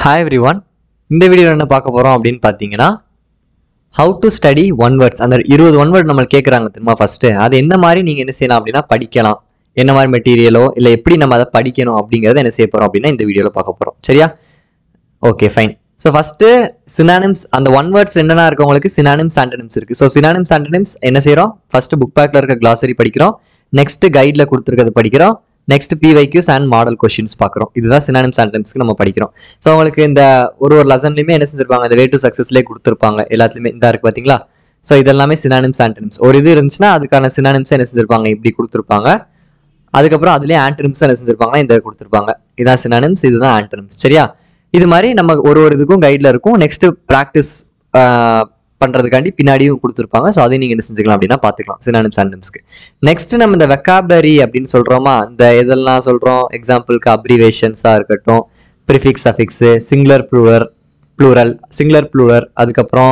hi every one இந்த வீடியோவில் என்ன பார்க்க போகிறோம் அப்படின்னு பார்த்தீங்கன்னா how to study one words அந்த இருபது ஒன் வேர்ட் நம்மளுக்கு கேட்குறாங்க தெரியுமா ஃபஸ்ட்டு அது என்ன மாதிரி நீங்கள் என்ன செய்யலாம் அப்படின்னா படிக்கலாம் என்ன மாதிரி மெட்டீரியலோ இல்லை எப்படி நம்ம அதை படிக்கணும் அப்படிங்கிறத என்ன செய்ய போகிறோம் அப்படின்னா இந்த வீடியோவில் பார்க்க போகிறோம் சரியா okay fine so first synonyms அந்த ஒன் வேர்ட்ஸ் என்னென்ன இருக்கவங்களுக்கு சினானிம்ஸ் ஆண்டனிம்ஸ் இருக்குது ஸோ சினானிம்ஸ் ஆண்டனிம்ஸ் என்ன செய்கிறோம் ஃபஸ்ட்டு புக் பேக்கில் இருக்க கிளாசரி படிக்கிறோம் நெக்ஸ்ட் கைடில் கொடுத்துருக்கிறது படிக்கிறோம் next PYQs and model questions பார்க்குறோம் இதுதான் சினானிம்ஸ் ஆண்டனிம்ஸ்க்கு நம்ம படிக்கிறோம் ஸோ உங்களுக்கு இந்த ஒரு ஒரு லெசன்லையுமே என்ன செஞ்சிருப்பாங்க இந்த வே டு சக்ஸஸ்லேயே கொடுத்துருப்பாங்க எல்லாத்துலேயுமே இந்த இருக்கு பார்த்தீங்களா ஸோ இதெல்லாமே சினானிம்ஸ் ஆண்டனிம்ஸ் ஒரு இது இருந்துச்சுன்னா அதுக்கான சினானிம்ஸ் என்ன செஞ்சிருப்பாங்க இப்படி கொடுத்துருப்பாங்க அதுக்கப்புறம் அதுலேயே ஆண்டனிம்ஸ் என்ன செஞ்சிருப்பாங்க இந்த கொடுத்துருப்பாங்க இதான் சினானிம்ஸ் இதுதான் ஆண்டனிம்ஸ் சரியா இது மாதிரி நம்ம ஒரு ஒரு இதுக்கும் கைடில் இருக்கும் நெக்ஸ்ட் ப்ராக்டிஸ் பண்ணுறதுக்காண்டி பின்னாடியும் கொடுத்துருப்பாங்க ஸோ அதையும் நீங்கள் என்ன செஞ்சுக்கலாம் அப்படின்னா பார்த்துக்கலாம் சினானிம்ஸ் ஆண்டனிம்ஸ்க்கு நெக்ஸ்ட் நம்ம இந்த வெக்காபுலரி அப்படின்னு சொல்கிறோமா இந்த இதெல்லாம் சொல்கிறோம் எக்ஸாம்பிளுக்கு அப்ரிவேஷன்ஸாக இருக்கட்டும் prefix affix singular plural plural singular plural அதுக்கப்புறம்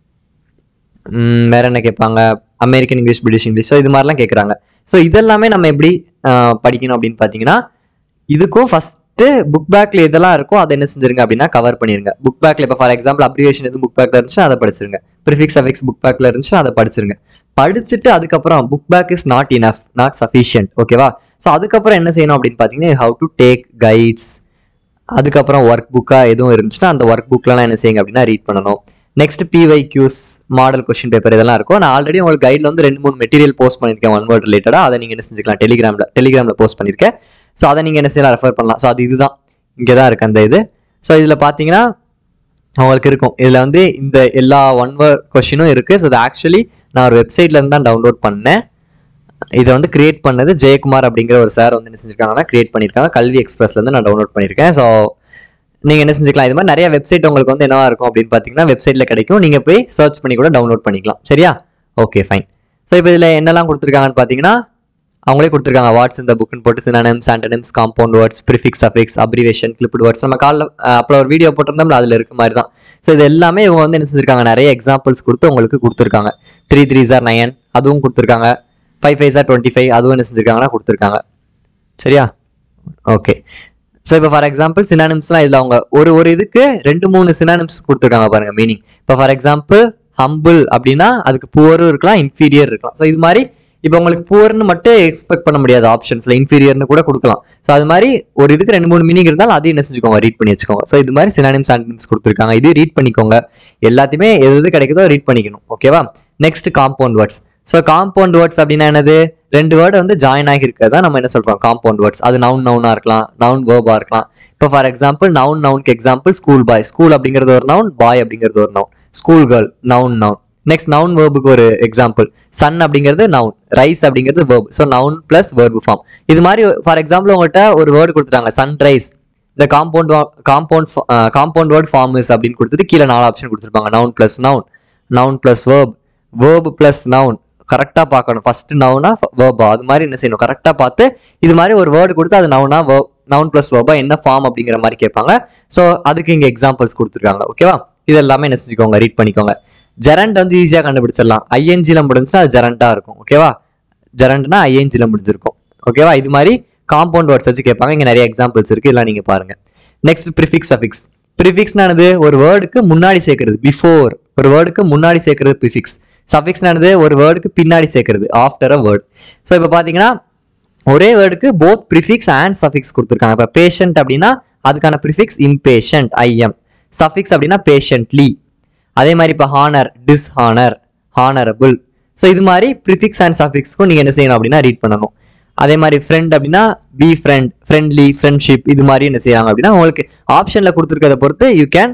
ம், வேற என்ன கேட்பாங்க American English British English so இது மாதிரிலாம் கேட்குறாங்க ஸோ இதெல்லாமே நம்ம எப்படி ஆஹ், படிக்கணும் அப்படின்னு பார்த்தீங்கன்னா இதுக்கும் ஃபஸ்ட்டு புக் பேக்கில் எதெல்லாம் இருக்கோ அதை என்ன செஞ்சிருங்க அப்படின்னா கவர் பண்ணிருங்க புக் பேக்கில் இப்போ ஃபார் எக்ஸாம்பிள் அப்ரிவேஷன் எதுவும் புக் பேக்கில் இருந்துச்சுன்னா அதை படிச்சிருங்க ப்ரிஃபிக்ஸ் அஃபிக்ஸ் புக் பேக்கில் இருந்துச்சுன்னா அதை படிச்சிருங்க படிச்சுட்டு அதுக்கப்புறம் book back is not enough not sufficient ஓகேவா ஸோ அதுக்கப்புறம் என்ன செய்யணும் அப்படின்னு பார்த்தீங்கன்னா ஹவு டு டேக் கைட்ஸ் அதுக்கப்புறம் ஒர்க் புக்காக எதுவும் இருந்துச்சுன்னா அந்த ஒர்க் புக்லாம் என்ன செய்யுங்க அப்படின்னா ரீட் பண்ணணும் next PYQs model question paper இதெல்லாம் இருக்கும் நான் ஆல்ரெடி உங்களுக்கு கைடில் வந்து ரெண்டு மூணு மெட்டீரியல் போஸ்ட் பண்ணியிருக்கேன் ஒன் வேர்ட் ரிலேட்டடாக அதை நீங்கள் என்ன செஞ்சுக்கலாம் டெலிகிராமில் டெலிகிராமில் போஸ்ட் பண்ணியிருக்கேன் ஸோ அதை நீங்கள் என்ன செய்யலாம் ரெஃபர் பண்ணலாம் ஸோ அது இதுதான் இங்கே தான் இருக்குது அந்த இது ஸோ இதில் பார்த்தீங்கன்னா உங்களுக்கு இருக்கும் இதில் வந்து இந்த எல்லா ஒன் வேர்ட் கொஷினும் இருக்குது ஸோ இது ஆக்சுவலி நான் ஒரு வெப்சைட்லேருந்து தான் டவுன்லோட் பண்ணேன் இதை வந்து கிரியேட் பண்ணது ஜெயக்குமார் அப்படிங்கிற ஒரு சார் வந்து என்ன செஞ்சிருக்காங்கன்னா கிரியேட் பண்ணியிருக்காங்க கல்வி எக்ஸ்பிரஸ்லேருந்து நான் டவுன்லோட் பண்ணியிருக்கேன் ஸோ நீங்கள் என்ன செஞ்சுக்கலாம் இது மாதிரி நிறைய வெப்சைட் உங்களுக்கு வந்து என்னவா இருக்கும் அப்படின்னு பார்த்தீங்கன்னா வெப்சைட்டில் கிடைக்கும் நீங்கள் போய் சர்ச் பண்ணி கூட டவுன்லோட் பண்ணிக்கலாம் சரியா ஓகே ஃபைன் ஸோ இப்போ இதில் என்னெல்லாம் கொடுத்துருக்காங்கன்னு பார்த்தீங்கன்னா அவங்களே கொடுத்துருக்காங்க வாட்ஸ் இந்த புக்குன்னு போட்டு synonyms antonyms compound words prefix affix abbreviation clipped words நம்ம காலைல அப்புறம் ஒரு வீடியோ போட்டிருந்தோம்ல அதில் இருக்க மாதிரி தான் ஸோ இது எல்லாமே இவங்க வந்து என்ன செஞ்சிருக்காங்க நிறைய எக்ஸாம்பிள்ஸ் கொடுத்து உங்களுக்கு கொடுத்துருக்காங்க த்ரீ த்ரீ சார் நயன் அதுவும் கொடுத்துருக்காங்க five five sir twenty five அதுவும் என்ன செஞ்சிருக்காங்கன்னா கொடுத்துருக்காங்க சரியா ஓகே ஸோ இப்போ ஃபார் எக்ஸாம்பிள் சினானிம்ஸ்லாம் இதில் அவங்க ஒரு ஒரு இதுக்கு ரெண்டு மூணு சினானிம்ஸ் கொடுத்துருக்காங்க பாருங்க மீனிங் இப்போ ஃபார் எக்ஸாம்பிள் ஹம்பிள் அப்படின்னா அதுக்கு புவரும் இருக்கலாம் இன்ஃபீரியர் இருக்கலாம் ஸோ இது மாதிரி இப்போ உங்களுக்கு புவர்னு மட்டும் எக்ஸ்பெக்ட் பண்ண முடியாது ஆப்ஷன்ஸ்ல இன்ஃபீரியர்னு கூட கொடுக்கலாம் ஸோ அது மாதிரி ஒரு இதுக்கு ரெண்டு மூணு மீனிங் இருந்தாலும் அதையும் என்ன செஞ்சுக்கோங்க ரீட் பண்ணி வச்சுக்கோங்க ஸோ இது மாதிரி சினானிம்ஸ் ஆண்டனிம்ஸ் கொடுத்துருக்காங்க இது ரீட் பண்ணிக்கோங்க எல்லாத்தையுமே எது எது கிடைக்குதோ ரீட் பண்ணிக்கணும் ஓகேவா next compound words so compound words அப்படின்னா என்னது ரெண்டு வேர்டு வந்து ஜாயின் ஆகி இருக்கிறதா நம்ம என்ன சொல்றோம் காம்பவுண்ட் வேர்ட்ஸ் அது நவுன் நவுனா இருக்கலாம் நவுன் வேர்பா இருக்கலாம் இப்போ ஃபார் எக்ஸாம்பிள் நவுன் நவுனுக்கு எக்ஸாம்பிள் ஸ்கூல் பாய் ஸ்கூல் அப்படிங்கிறது ஒரு நவுன் பாய் அப்படிங்கிறது ஒரு noun school girl noun noun next noun வேர்புக்கு ஒரு எக்ஸாம்பிள் சன் அப்படிங்கிறது நவுன் ரைஸ் அப்படிங்கிறது verb so noun plus verb form இது மாதிரி ஃபார் எக்ஸாம்பிள் உங்கள்கிட்ட ஒரு வேர்டு கொடுத்துட்டாங்க சன்ரைஸ் இந்த compound compound compound word forms அப்படின்னு கொடுத்துட்டு கீழே நாலு ஆப்ஷன் கொடுத்துருப்பாங்க noun plus noun noun plus verb verb plus noun கரெக்டாக பார்க்கணும் ஃபர்ஸ்ட் நவுனா வேர்பா அது மாதிரி என்ன செய்யணும் கரெக்டாக பார்த்து இது மாதிரி ஒரு வேர்டு கொடுத்து அது நவுனா நவுன் பிளஸ் வேர்பா என்ன ஃபார்ம் அப்படிங்கிற மாதிரி கேட்பாங்க ஸோ அதுக்கு இங்கே எக்ஸாம்பிள்ஸ் கொடுத்துருக்காங்க ஓகேவா இது எல்லாமே என்ன செஞ்சுக்கோங்க ரீட் பண்ணிக்கோங்க ஜெரண்ட் வந்து ஈஸியாக கண்டுபிடிச்சிடலாம் ஐஎன்ஜியில் முடிஞ்சுன்னா அது ஜெரண்டாக இருக்கும் ஓகேவா ஜெரண்ட்னா ஐஎன்ஜியில் முடிஞ்சிருக்கும் ஓகேவா இது மாதிரி காம்பவுண்ட் வேர்ட்ஸ் வச்சு கேட்பாங்க இங்கே நிறைய எக்ஸாம்பிள்ஸ் இருக்கு இதெல்லாம் நீங்கள் பாருங்க நெக்ஸ்ட் ப்ரிஃபிக்ஸ் அஃபிக்ஸ் ப்ரிஃபிக்ஸ்னானது ஒரு வேர்டுக்கு முன்னாடி சேர்க்கறது பிஃபோர் ஒரு வேர்டுக்கு முன்னாடி சேர்க்கறது ப்ரிஃபிக்ஸ் சஃபிக்ஸ்னானது ஒரு வேர்டுக்கு பின்னாடி சேர்க்கறது ஆஃப்டர் அ வேர்ட் ஸோ இப்போ பார்த்தீங்கன்னா ஒரே வேர்டுக்கு போத் ப்ரிஃபிக்ஸ் அண்ட் சஃபிக்ஸ் கொடுத்துருக்காங்க இப்போ பேஷண்ட் அப்படின்னா அதுக்கான ப்ரிஃபிக்ஸ் இம்பேஷண்ட் ஐஎம் சஃபிக்ஸ் அப்படின்னா பேஷண்ட்லி அதே மாதிரி இப்போ ஹானர் டிஸ்ஹானர் ஹானரபிள் ஸோ இது மாதிரி ப்ரிஃபிக்ஸ் அண்ட் சஃபிக்ஸ்க்கும் நீங்கள் என்ன செய்யணும் அப்படின்னா ரீட் பண்ணணும் அதே மாதிரி ஃப்ரெண்ட் அப்படின்னா பி ஃப்ரெண்ட் ஃப்ரெண்ட்லி ஃப்ரெண்ட்ஷிப் இது மாதிரி என்ன செய்யறாங்க அப்படின்னா உங்களுக்கு ஆப்ஷனில் கொடுத்துருக்கத பொறுத்து you can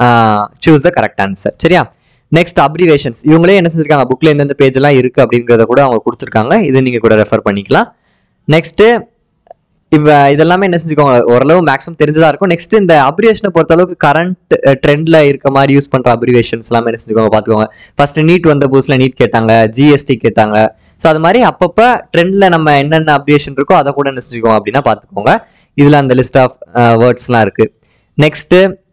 choose the correct answer சரியா நெக்ஸ்ட் அப்ரிவேஷன்ஸ் இவங்களே என்ன செஞ்சிருக்காங்க புக்ல எந்தெந்த பேஜ் எல்லாம் இருக்கு அப்படிங்கிறத கூட அவங்க கொடுத்துருக்காங்க இது நீங்க கூட ரெஃபர் பண்ணிக்கலாம் நெக்ஸ்ட் இப்போ இதெல்லாமே என்ன செஞ்சுக்கோங்க ஓரளவு மேக்ஸிமம் தெரிஞ்சதா இருக்கும் நெக்ஸ்ட் இந்த அப்ரிவேஷனை பொறுத்த அளவுக்கு கரண்ட் ட்ரெண்ட்ல இருக்க மாதிரி யூஸ் பண்ற அப்ரிவேஷன்ஸ் எல்லாமே என்ன செஞ்சுக்கோங்க பாத்துக்கோங்க ஃபர்ஸ்ட் நீட் வந்த புதுசுல நீட் கேட்டாங்க ஜிஎஸ்டி கேட்டாங்க ஸோ அது மாதிரி அப்பப்போ ட்ரெண்ட்ல நம்ம என்னென்ன அப்ரிவேஷன் இருக்கோ அதை கூட என்ன செஞ்சுக்கோங்க அப்படின்னா பார்த்துக்கோங்க இதுல அந்த லிஸ்ட் ஆஃப் வேர்ட்ஸ்லாம் இருக்கு நெக்ஸ்ட்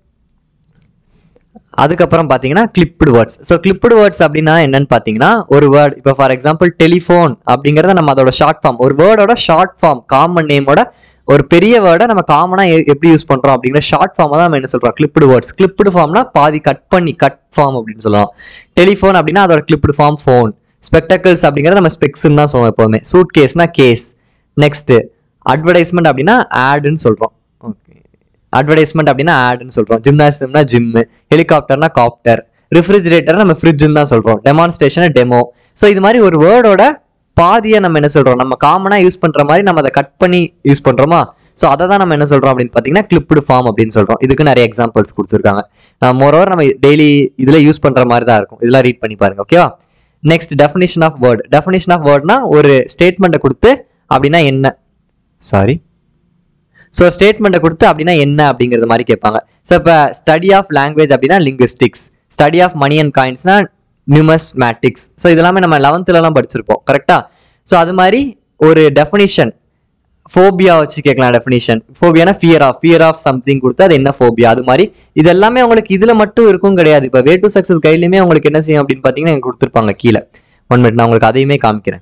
அதுக்கப்புறம் பார்த்தீங்கன்னா clipped words so clipped words அப்படின்னா என்னன்னு பார்த்தீங்கன்னா ஒரு வேர்ட் இப்போ ஃபார் எக்ஸாம்பிள் டெலிஃபோன் அப்படிங்கிறத நம்ம அதோட ஷார்ட் ஃபார்ம் ஒரு வேர்டோட ஷார்ட் ஃபார்ம் காமன் நேமோட ஒரு பெரிய வேர்டை நம்ம காமனாக எப்படி யூஸ் பண்ணுறோம் அப்படிங்கிற ஷார்ட் ஃபார்மாக தான் நம்ம என்ன சொல்கிறோம் கிளிப்டு வேர்ட்ஸ் கிளிப்டு ஃபார்ம்னா பாதி கட் பண்ணி கட் ஃபார்ம் அப்படின்னு சொல்லலாம் டெலிஃபோன் அப்படின்னா அதோட கிளிப்டு ஃபார்ம் ஃபோன் ஸ்பெக்டக்கிள்ஸ் அப்படிங்கிறத நம்ம ஸ்பெக்ஸ்ன்னு தான் சொல்லுவோம் எப்போவுமே சூட் கேஸ்னா கேஸ் நெக்ஸ்ட் அட்வர்டைஸ்மெண்ட் அப்படின்னா ஆடுன்னு சொல்கிறோம் ஓகே அட்வர்டைஸ்மெண்ட் அப்படின்னா ஆடுன்னு சொல்கிறோம் ஜிம்னாசியம்னா ஜிம்மு ஹெலிகாப்டர்னா காப்டர் ரெஃப்ரிஜிரேட்டர் நம்ம ஃப்ரிட்ஜ்னு தான் சொல்கிறோம் டெமான்ஸ்ட்ரேஷன் டெமோ ஸோ இது மாதிரி ஒரு வேர்டோட பாதியை நம்ம என்ன சொல்கிறோம் நம்ம காமனாக யூஸ் பண்ணுற மாதிரி நம்ம அதை கட் பண்ணி யூஸ் பண்ணுறோமா ஸோ அதை தான் நம்ம என்ன சொல்கிறோம் அப்படின்னு பார்த்தீங்கன்னா கிளிப்டு ஃபார்ம் அப்படின்னு சொல்கிறோம் இதுக்கு நிறைய எக்ஸாம்பிள்ஸ் கொடுத்துருக்காங்க நான் மோரோவர் நம்ம டெய்லி இதில் யூஸ் பண்ணுற மாதிரி தான் இருக்கும் இதெல்லாம் ரீட் பண்ணி பாருங்க ஓகேவா next definition of word definition of வேர்ட்னா ஒரு ஸ்டேட்மெண்ட்டை கொடுத்து அப்படின்னா என்ன சாரி ஸோ ஸ்டேட்மெண்ட்டை கொடுத்து அப்படின்னா என்ன அப்படிங்கிறது மாதிரி கேட்பாங்க ஸோ இப்போ ஸ்டடி ஆஃப் லாங்குவேஜ் அப்படின்னா linguistics study of money and காயின்ஸ்னா நியூமஸ்மேட்டிக்ஸ் ஸோ இதெல்லாமே நம்ம லெவன்த்துலலாம் படிச்சிருப்போம் கரெக்டாக ஸோ அது மாதிரி ஒரு டெஃபினிஷன் ஃபோபியா வச்சு கேட்கலாம் டெஃபினிஷன் ஃபோபியானா fear of fear of something கொடுத்து அது என்ன ஃபோபியா அது மாதிரி இது எல்லாமே உங்களுக்கு இதில் மட்டும் இருக்கும் கிடையாது இப்போ வே டு சக்ஸஸ் கைட்லையுமே உங்களுக்கு என்ன செய்யும் அப்படின்னு பார்த்தீங்கன்னா எனக்கு கொடுத்துருப்பாங்க கீழே ஒன் மினிட் நான் உங்களுக்கு அதையுமே காமிக்கிறேன்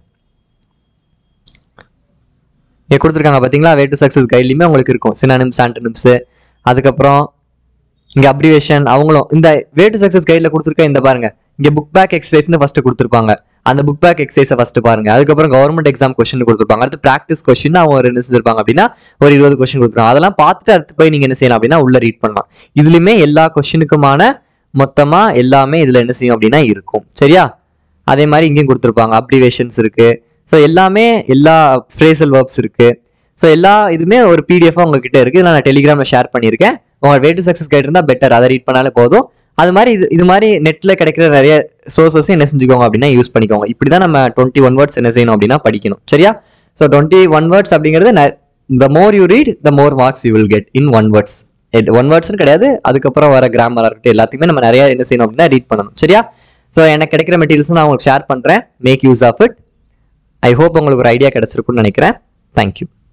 இங்கே கொடுத்துருக்காங்க பார்த்தீங்களா வே டு சக்ஸஸ் கைட்லையுமே உங்களுக்கு இருக்கும் சினானிம்ஸ் ஆண்டனிம்ஸு அதுக்கப்புறம் இங்கே அப்ரிவேஷன் அவங்களும் இந்த வே டு சக்ஸஸ் கைடில் கொடுத்துருக்க இந்த பாருங்க இங்கே புக் பேக் எக்ஸசைஸ்னு ஃபர்ஸ்ட் கொடுத்துருப்பாங்க அந்த புக் பேக் எக்ஸசைஸை ஃபர்ஸ்ட் பாருங்க அதுக்கப்புறம் கவர்மெண்ட் எக்ஸாம் கொஸ்டின் கொடுத்துருப்பாங்க அடுத்து ப்ராக்டிஸ் கொஸ்டின் அவங்க ஒரு என்ன செஞ்சிருப்பாங்க அப்படின்னா ஒரு இருபது கொஸ்டின் கொடுத்துருவாங்க அதெல்லாம் பார்த்துட்டு அடுத்து போய் நீங்கள் என்ன செய்யலாம் அப்படின்னா உள்ள ரீட் பண்ணலாம் இதுலையுமே எல்லா கொஸ்டினுக்குமான மொத்தமாக எல்லாமே இதில் என்ன செய்யும் அப்படின்னா இருக்கும் சரியா அதே மாதிரி இங்கேயும் கொடுத்துருப்பாங்க அப்ரிவேஷன்ஸ் இருக்கு ஸோ எல்லாமே எல்லா ஃப்ரேசல் வேர்ப்ஸ் இருக்கு ஸோ எல்லா இதுவுமே ஒரு பிடிஎஃபாக உங்ககிட்ட இருக்கு இதில் நான் டெலிகிராமில் ஷேர் பண்ணியிருக்கேன் உங்க வே டு சக்ஸஸ் கைட் இருந்தால் பெட்டர் அதை ரீட் பண்ணாலே போதும் அது மாதிரி இது இது மாதிரி நெட்டில் கிடைக்கிற நிறைய சோர்சஸ் என்ன செஞ்சுக்கோங்க அப்படின்னா யூஸ் பண்ணிக்கோங்க இப்படி தான் நம்ம டுவெண்ட்டி ஒன் வேர்ட்ஸ் என்ன செய்யணும் அப்படின்னா படிக்கணும் சரியா ஸோ டுவெண்ட்டி ஒன் வேர்ட்ஸ் அப்படிங்கிறது the more you read the more marks you will get in one words one வேர்ட்ஸ்னு கிடையாது அதுக்கப்புறம் வர கிராமராக இருக்கட்டும் எல்லாத்தையுமே நம்ம நிறைய என்ன செய்யணும் அப்படின்னா ரீட் பண்ணணும் சரியா ஸோ எனக்கு கிடைக்கிற மெட்டீரியல்ஸ் நான் உங்களுக்கு ஷேர் பண்ணுறேன் make use of it I hope உங்களுக்கு ஒரு ஐடியா கிடைச்சிருக்குன்னு நினைக்கிறேன் தேங்க்யூ